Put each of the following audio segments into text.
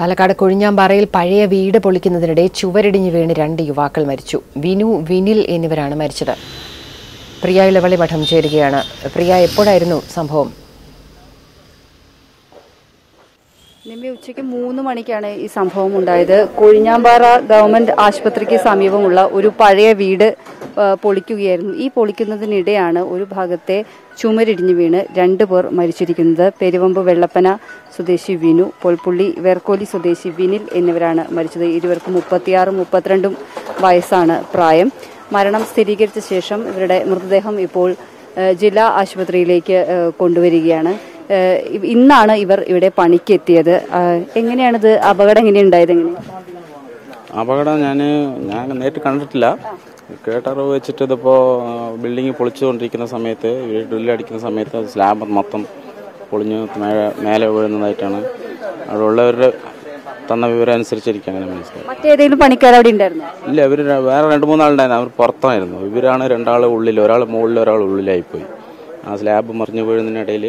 പാലക്കാട് കൊഴിഞ്ഞാമ്പാറയിൽ പഴയ വീട് പൊളിക്കുന്നതിനിടെ ചുവരിടിഞ്ഞ് വീണ് രണ്ട് യുവാക്കൾ മരിച്ചു വിനു വിനിൽ എന്നിവരാണ് മരിച്ചത് പ്രിയ ഇളവളി മഠം ചേരുകയാണ് പ്രിയ എപ്പോഴായിരുന്നു സംഭവം നിമ്മി ഉച്ചയ്ക്ക് മൂന്ന് മണിക്കാണ് ഈ സംഭവം ഉണ്ടായത് കൊഴിഞ്ഞാമ്പാറ ഗവൺമെന്റ് ആശുപത്രിക്ക് സമീപമുള്ള ഒരു പഴയ വീട് ആ, പൊളിക്കുകയായിരുന്നു ഈ പൊളിക്കുന്നതിനിടെയാണ് ഒരു ഭാഗത്തെ ചുമരിടിഞ്ഞു വീണ് രണ്ടു പേർ മരിച്ചിരിക്കുന്നത് പെരുവമ്പ് വെള്ളപ്പന സ്വദേശി വിനു പൊൽപ്പുള്ളി വേർക്കോലി സ്വദേശി വിനിൽ എന്നിവരാണ് മരിച്ചത് ഇരുവർക്കും മുപ്പത്തിയാറും മുപ്പത്തിരണ്ടും വയസ്സാണ് പ്രായം മരണം സ്ഥിരീകരിച്ച ശേഷം ഇവരുടെ മൃതദേഹം ഇപ്പോൾ ആ, ജില്ലാ ആശുപത്രിയിലേക്ക് ആ, കൊണ്ടുവരികയാണ് ഏഹ് ഇ- ഇന്നാണ് ഇവർ ഇവിടെ പണിക്ക് എത്തിയത് ആഹ് എങ്ങനെയാണിത് അപകടം എങ്ങനെയുണ്ടായത് എങ്ങനെ അപകടം ഞാൻ ഞാൻ നേരിട്ട് കണ്ടിട്ടില്ല കേട്ടറിവ് വെച്ചിട്ട് ഇതിപ്പോൾ ബിൽഡിങ് പൊളിച്ചുകൊണ്ടിരിക്കുന്ന സമയത്ത് ഇവർ ഡ്രില്ലടിക്കുന്ന സമയത്ത് സ്ലാബ് മൊത്തം പൊളിഞ്ഞ് മേലെ മേലെ വീഴുന്നതായിട്ടാണ് അവിടെ ഉള്ളവരുടെ തന്ന വിവരം അനുസരിച്ചിരിക്കും അങ്ങനെ മനസ്സിലായി മറ്റേതെങ്കിലും പണിക്കാർ അവിടെ ഉണ്ടായിരുന്നു ഇല്ല ഇവർ വേറെ രണ്ട് മൂന്നാളുണ്ടായിരുന്നു അവർ പുറത്തായിരുന്നു ഇവരാണ് രണ്ടാൾ ഉള്ളിൽ ഒരാൾ മുകളിൽ ഒരാൾ ഉള്ളിലായിപ്പോയി ആ സ്ലാബ് മറിഞ്ഞു വീഴുന്നതിനിടയിൽ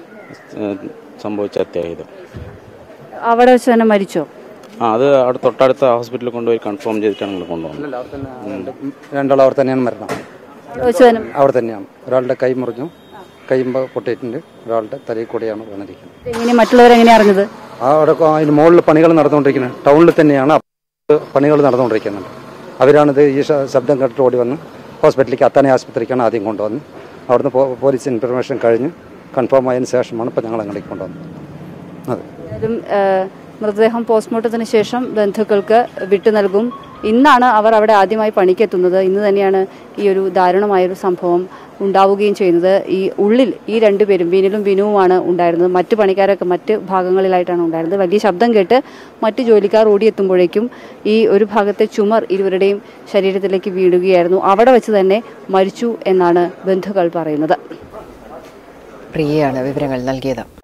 സംഭവിച്ച അത്യാഹിതം അവിടെ വെച്ച് തന്നെ മരിച്ചോ ആ അത് അവിടെ തൊട്ടടുത്ത ഹോസ്പിറ്റലിൽ കൊണ്ടുപോയി കൺഫേം ചെയ്തിട്ടാണ് നിങ്ങൾ കൊണ്ടുവന്നത് രണ്ടാളും അവിടെ തന്നെയാണ് മരണം അവിടെ വെച്ച് തന്നെ അവിടെ തന്നെയാണ് ഒരാളുടെ കൈ മുറിഞ്ഞു കൈമ്പ പൊട്ടിയിട്ടുണ്ട് ഒരാളുടെ തലയിൽ കൂടെയാണ് വീണിരിക്കുന്നത് എങ്ങനെ മറ്റുള്ളവരെങ്ങനെ അറിഞ്ഞത് ആ അവിടെ കൊ- അതിന് മുകളിൽ പണികൾ നടന്നുകൊണ്ടിരിക്കുന്നത് ടൗണിൽ തന്നെയാണ് അപ്പുറത്ത് പണികൾ നടന്നുകൊണ്ടിരിക്കുന്നുണ്ട് അവരാണിത് ഈ ശ- ശബ്ദം കേട്ടിട്ട് ഓടി വന്ന് ഹോസ്പിറ്റലിലേക്ക് അത്താണി ആശുപത്രിക്കാണ് ആദ്യം കൊണ്ടുവന്ന് അവിടുന്ന് പോ- പോലീസ് ഇൻഫർമേഷൻ കഴിഞ്ഞ് കൺഫേം ആയതിനു ശേഷമാണ് ഇപ്പം ഞങ്ങൾ അങ്ങോട്ടേക്ക് കൊണ്ടുവന്നത് അതെ എന്തായാലും ഏഹ്, മൃതദേഹം പോസ്റ്റ്മോർട്ടത്തിന് ശേഷം ബന്ധുക്കൾക്ക് വിട്ടു നൽകും ഇന്നാണ് അവർ അവിടെ ആദ്യമായി പണിക്കെത്തുന്നത് ഇന്ന് തന്നെയാണ് ഈ ഒരു ദാരുണമായൊരു സംഭവം ഉണ്ടാവുകയും ചെയ്യുന്നത് ഈ ഉള്ളിൽ ഈ രണ്ടുപേരും വിനിലും വിനുവുമാണ് ഉണ്ടായിരുന്നത് മറ്റു പണിക്കാരൊക്കെ മറ്റ് ഭാഗങ്ങളിലായിട്ടാണ് ഉണ്ടായിരുന്നത് വലിയ ശബ്ദം കേട്ട് മറ്റു ജോലിക്കാർ ഓടിയെത്തുമ്പോഴേക്കും ഈ ഒരു ഭാഗത്തെ ചുമർ ഇരുവരുടെയും ശരീരത്തിലേക്ക് വീഴുകയായിരുന്നു അവിടെ വെച്ച് തന്നെ മരിച്ചു എന്നാണ് ബന്ധുക്കൾ പറയുന്നത് പ്രിയയാണ് വിവരങ്ങൾ നൽകിയത്